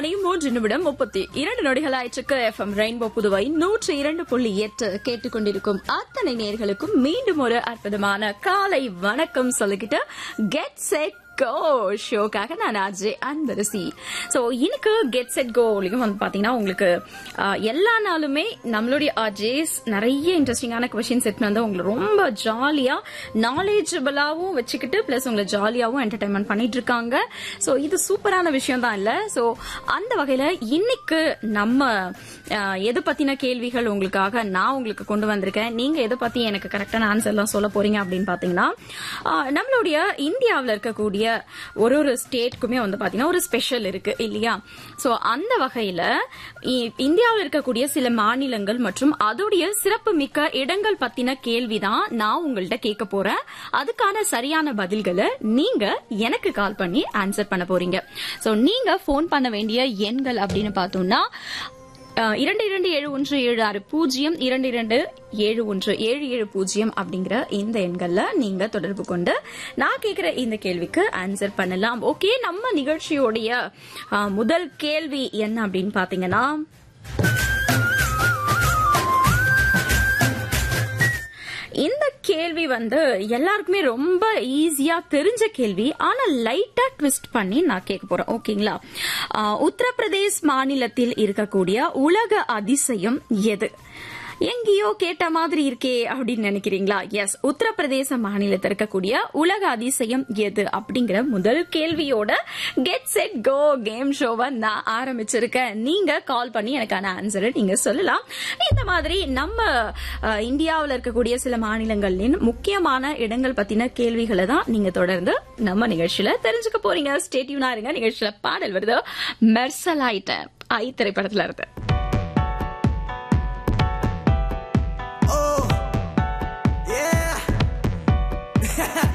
மணி மூன்று நிமிடம் முப்பத்தி இரண்டு நொடிகள் ஆயிற்றுக்கு எஃப்எம் ரெயின்போ புதுவை நூற்றி இரண்டு புள்ளி எட்டு கேட்டுக்கொண்டிருக்கும் அத்தனை நேர்களுக்கும் மீண்டும் ஒரு அற்புதமான காலை வணக்கம் சொல்லிக்கிட்டு கெட் செட் கோ ஷோக்காக நான் அஜய் அன்பரசி ஸோ இன்னைக்கு கெட் செட் கோலையும் வந்து பார்த்தீங்கன்னா உங்களுக்கு ஆஹ், எல்லா நாளுமே நம்மளுடைய அஜேஸ் நிறைய இன்ட்ரெஸ்டிங்கான கொஷின்ஸ் எடுத்துன்னு வந்து உங்களை ரொம்ப ஜாலியா நாலேஜபிளாவும் வச்சுக்கிட்டு பிளஸ் உங்களை ஜாலியாவும் என்டர்டைன்மெண்ட் பண்ணிட்டு இருக்காங்க ஸோ இது சூப்பரான விஷயம் தான் இல்ல ஸோ அந்த வகையில இன்னைக்கு நம்ம ஆஹ், எது பத்தின கேள்விகள் உங்களுக்காக நான் உங்களுக்கு கொண்டு வந்திருக்கேன் நீங்க எதை பத்தி எனக்கு கரெக்டான ஆன்சர் எல்லாம் சொல்ல போறீங்க அப்படின்னு பாத்தீங்கன்னா ஆஹ், நம்மளுடைய இந்தியாவில் இருக்கக்கூடிய ஒரு ஒரு ஸ்டேட்க்குமே வந்து பாத்தீங்கன்னா ஒரு ஸ்பெஷல் இருக்கு இல்லையா சோ அந்த வகையில இ- இந்தியாவில் இருக்கக்கூடிய சில மாநிலங்கள் மற்றும் அதோடைய சிறப்பு மிக்க இடங்கள் பத்தின கேள்விதான் நான் உங்கள்ட்ட கேட்க போறேன் அதுக்கான சரியான பதில்களை நீங்க எனக்கு கால் பண்ணி ஆன்சர் பண்ண போறீங்க சோ நீங்க ஃபோன் பண்ண வேண்டிய எண்கள் அப்படின்னு பார்த்தோம்னா அஹ், இரண்டு இரண்டு ஏழு ஒன்று ஏழு ஆறு பூஜ்ஜியம் இரண்டு இரண்டு ஏழு ஒன்று ஏழு ஏழு பூஜ்ஜியம் அப்படிங்கிற இந்த எண்கள்ல நீங்க தொடர்பு கொண்டு நான் கேட்கிற இந்த கேள்விக்கு ஆன்சர் பண்ணலாம் ஓகே நம்ம நிகழ்ச்சியோடைய அஹ், முதல் கேள்வி என்ன அப்படின்னு பாத்தீங்கன்னா இந்த கேள்வி வந்து எல்லாருக்குமே ரொம்ப ஈஸியா தெரிஞ்ச கேள்வி ஆனா லைட்டா ட்விஸ்ட் பண்ணி நான் கேட்க போறேன் ஓகேங்களா ஆஹ், உத்தரப்பிரதேஷ் மாநிலத்தில் இருக்கக்கூடிய உலக அதிசயம் எது எங்கேயோ கேட்ட மாதிரி இருக்கே அப்படின்னு நினைக்கிறீங்களா எஸ் உத்தரப்பிரதேச மாநிலத்தில் இருக்கக்கூடிய உலக அதிசயம் எது அப்படிங்கிற முதல் கேள்வியோட கெட் செட் கோ கேம் ஷோவை நான் ஆரம்பிச்சிருக்கேன் நீங்க கால் பண்ணி எனக்கான ஆன்சரை நீங்க சொல்லலாம் இந்த மாதிரி நம்ம அஹ், இந்தியாவுல இருக்கக்கூடிய சில மாநிலங்களின் முக்கியமான இடங்கள் பத்தின கேள்விகளை தான் நீங்க தொடர்ந்து நம்ம நிகழ்ச்சியில தெரிஞ்சுக்க போறீங்க ஸ்டேட்யூனா இருங்க நிகழ்ச்சியில பாடல் வருது மெர்சலாயிட்ட ஐ திரைப்படத்துல இருக்கு Oh, yeah.